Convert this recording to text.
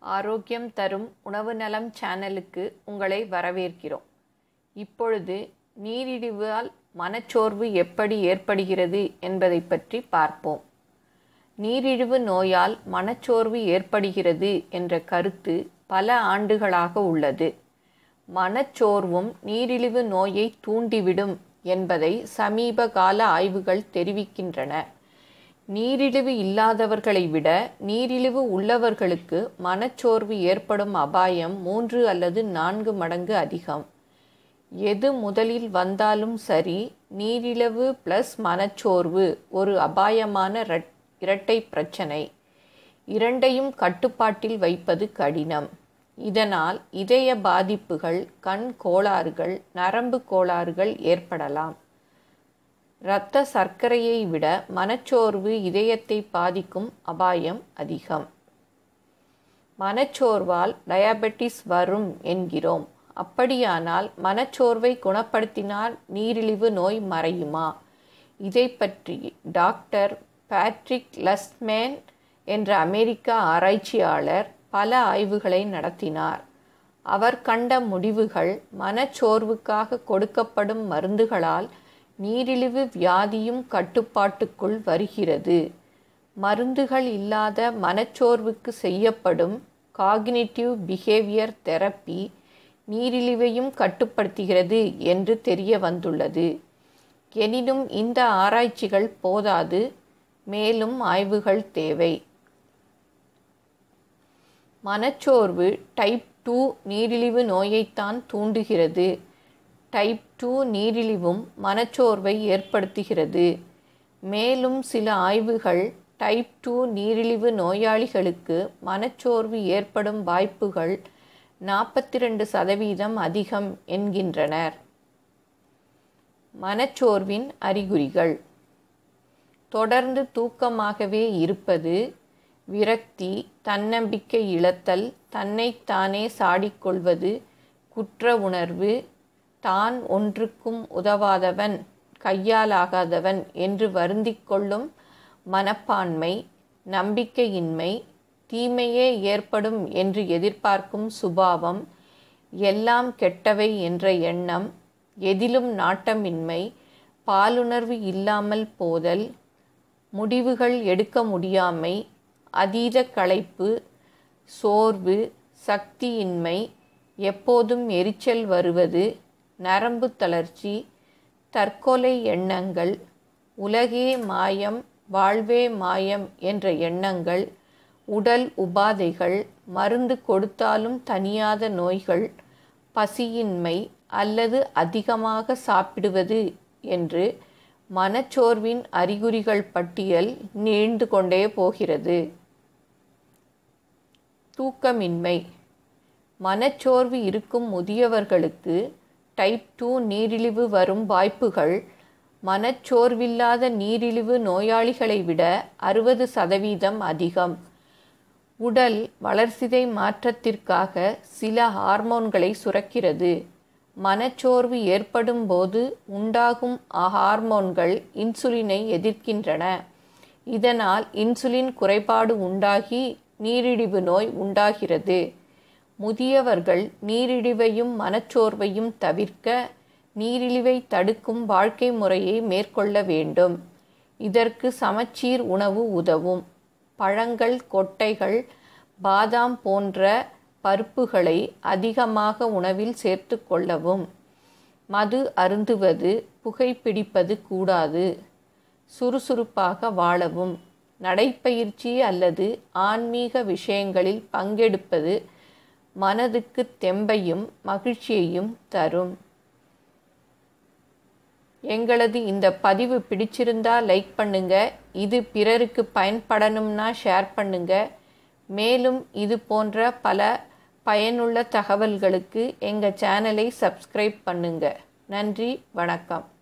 ஆரோக்கியம் தரும் உணவு நலம் சேனலுக்கு உங்களை வரவேற்கிறோம் இப்பொழுது நீரிழிவால் மனச்சோர்வு எப்படி ஏற்படுகிறது என்பதை பற்றி பார்ப்போம் நீரிழிவு நோயால் மனச்சோர்வு ஏற்படுகிறது என்ற கருத்து பல ஆண்டுகளாக உள்ளது மனச்சோர்வும் நீரிழிவு நோயை தூண்டிவிடும் என்பதை சமீப கால ஆய்வுகள் தெரிவிக்கின்றன நீரிழிவு இல்லாதவர்களை விட நீரிழிவு உள்ளவர்களுக்கு மனச்சோர்வு ஏற்படும் அபாயம் மூன்று அல்லது நான்கு மடங்கு அதிகம் எது முதலில் வந்தாலும் சரி நீரிழிவு ப்ளஸ் மனச்சோர்வு ஒரு அபாயமான இரட்- இரட்டை பிரச்சனை இரண்டையும் கட்டுப்பாட்டில் வைப்பது கடினம் இதனால் இதய பாதிப்புகள் கண் கோளாறுகள் நரம்பு கோளாறுகள் ஏற்படலாம் இரத்த சர்க்கரையை விட மனச்சோர்வு இதயத்தை பாதிக்கும் அபாயம் அதிகம் மனச்சோர்வால் டயபெட்டிஸ் வரும் என்கிறோம் அப்படியானால் மனச்சோர்வை குணப்படுத்தினால் நீரிழிவு நோய் மறையுமா இதை பற்றி டாக்டர் பேட்ரிக் லஸ்மேன் என்ற அமெரிக்க ஆராய்ச்சியாளர் பல ஆய்வுகளை நடத்தினார் அவர் கண்ட முடிவுகள் மனச்சோர்வுக்காக கொடுக்கப்படும் மருந்துகளால் நீரிழிவு வியாதியும் கட்டுப்பாட்டுக்குள் வருகிறது மருந்துகள் இல்லாத மனச்சோர்வுக்கு செய்யப்படும் காக்னிட்டிவ் பிஹேவியர் தெரப்பி நீரிழிவையும் கட்டுப்படுத்துகிறது என்று தெரிய வந்துள்ளது எனினும் இந்த ஆராய்ச்சிகள் போதாது மேலும் ஆய்வுகள் தேவை மனச்சோர்வு டைப் டூ நீரிழிவு நோயைத்தான் தூண்டுகிறது டைப் டூ நீரிழிவும் மனச்சோர்வை ஏற்படுத்துகிறது மேலும் சில ஆய்வுகள் டைப் டூ நீரிழிவு நோயாளிகளுக்கு மனச்சோர்வு ஏற்படும் வாய்ப்புகள் நாற்பத்தி ரெண்டு சதவீதம் அதிகம் என்கின்றனர் மனச்சோர்வின் அறிகுறிகள் தொடர்ந்து தூக்கமாகவே இருப்பது விரக்தி தன்னம்பிக்கை இழத்தல் தன்னைத்தானே சாடிக்கொள்வது குற்ற உணர்வு தான் ஒன்றுக்கும் உதவாதவன் கையாலாகாதவன் என்று வருந்திக் கொள்ளும் மனப்பான்மை நம்பிக்கையின்மை தீமையே ஏற்படும் என்று எதிர்பார்க்கும் சுபாவம் எல்லாம் கெட்டவை என்ற எண்ணம் எதிலும் நாட்டமின்மை பாலுணர்வு இல்லாமல் போதல் முடிவுகள் எடுக்க முடியாமை அதீத களைப்பு சோர்வு சக்தியின்மை எப்போதும் எரிச்சல் வருவது நரம்பு தளர்ச்சி தற்கொலை எண்ணங்கள் உலகே மாயம் வாழ்வே மாயம் என்ற எண்ணங்கள் உடல் உபாதைகள் மருந்து கொடுத்தாலும் தணியாத நோய்கள் பசியின்மை அல்லது அதிகமாக சாப்பிடுவது என்று மனச்சோர்வின் அறிகுறிகள் பட்டியல் நீண்டு கொண்டே போகிறது தூக்கமின்மை மனச்சோர்வு இருக்கும் முதியவர்களுக்கு டைப் டூ நீரிழிவு வரும் வாய்ப்புகள் மனச்சோர்வில்லாத நீரிழிவு நோயாளிகளை விட அறுபது சதவீதம் அதிகம் உடல் வளர்சிதை மாற்றத்திற்காக சில ஹார்மோன்களை சுரக்கிறது மனச்சோர்வு ஏற்படும் போது உண்டாகும் ஹார்மோன்கள் இன்சுலினை எதிர்க்கின்றன இதனால் இன்சுலின் குறைபாடு உண்டாகி நீரிழிவு நோய் உண்டாகிறது முதியவர்கள் நீரிழிவையும் மனச்சோர்வையும் தவிர்க்க நீரிழிவை தடுக்கும் வாழ்க்கை முறையை மேற்கொள்ள வேண்டும் இதற்கு சமச்சீர் உணவு உதவும் பழங்கள் கொட்டைகள் பாதாம் போன்ற பருப்புகளை அதிகமாக உணவில் சேர்த்து கொள்ளவும் மது அருந்துவது புகைப்பிடிப்பது கூடாது சுறுசுறுப்பாக வாழவும் நடைப்பயிற்சி அல்லது ஆன்மீக விஷயங்களில் பங்கெடுப்பது மனதுக்கு தெம்பையும் மகிழ்ச்சியையும் தரும் எங்களது இந்த பதிவு பிடிச்சிருந்தா லைக் பண்ணுங்க இது பிறருக்கு பயன்படணும்னா ஷேர் பண்ணுங்க மேலும் இது போன்ற பல பயனுள்ள தகவல்களுக்கு எங்கள் சேனலை சப்ஸ்கிரைப் பண்ணுங்க நன்றி வணக்கம்